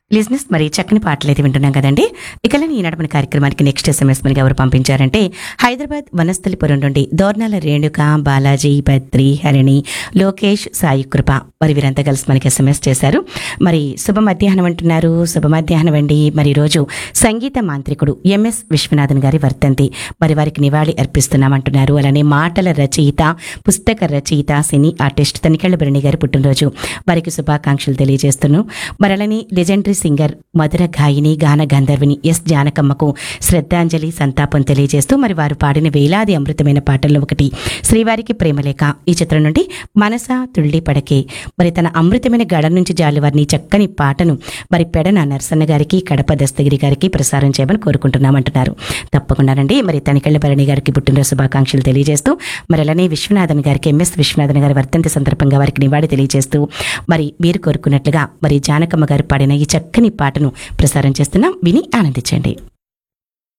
లిజినెస్ మరి చక్కని పాటలు అయితే వింటున్నాం కదండి ఇకలని ఈనాడు మన కార్యక్రమానికి నెక్స్ట్ ఎస్ఎంఎస్ మనకి ఎవరు పంపించారంటే హైదరాబాద్ వనస్థలిపురం నుండి దోర్నాల రేణుక బాలాజీ బద్రి హరిణి లోకేష్ సాయి కృప మరి వీరంతా కలిసి మనకి ఎస్ఎంఎస్ చేశారు మరి శుభ మధ్యాహ్నం అంటున్నారు శుభ మధ్యాహ్నం అండి మరి రోజు సంగీత మాంత్రికుడు ఎంఎస్ విశ్వనాథన్ గారి వర్తంతి మరి వారికి నివాళి అర్పిస్తున్నామంటున్నారు అలానే మాటల రచయిత పుస్తక రచయిత సినీ ఆర్టిస్ట్ తనికెళ్ల భరణి గారి పుట్టినరోజు వారికి శుభాకాంక్షలు తెలియజేస్తున్నాను మరి అలానే లెజెండరీ సింగర్ మధుర గాయని గాన గంధర్విని ఎస్ జానకమ్మకు శ్రద్ధాంజలి సంతాపం తెలియజేస్తూ మరి వారు పాడిన వేలాది అమృతమైన పాటల్లో ఒకటి శ్రీవారికి ప్రేమలేఖ ఈ చిత్రం నుండి మనస తుళ్ళి పడకే మరి తన అమృతమైన గడ నుంచి జాలివారిని చక్కని పాటను మరి పెడన నరసన్న గారికి కడప దస్తగిరి గారికి ప్రసారం చేయమని కోరుకుంటున్నామంటున్నారు తప్పకుండానండి మరి తనికెళ్ల భరణి గారికి పుట్టినరోజు శుభాకాంక్షలు తెలియజేస్తూ మరి అలానే విశ్వనాథన్ గారికి ఎంఎస్ విశ్వనాథన్ గారి వర్ధంతి సందర్భంగా వారికి నివాళి తెలియజేస్తూ మరి మీరు కోరుకున్నట్లుగా మరి జానకమ్మ గారు పాడిన ఈ చక్కని పాటను ప్రసారం చేస్తున్నాం విని ఆనందించండి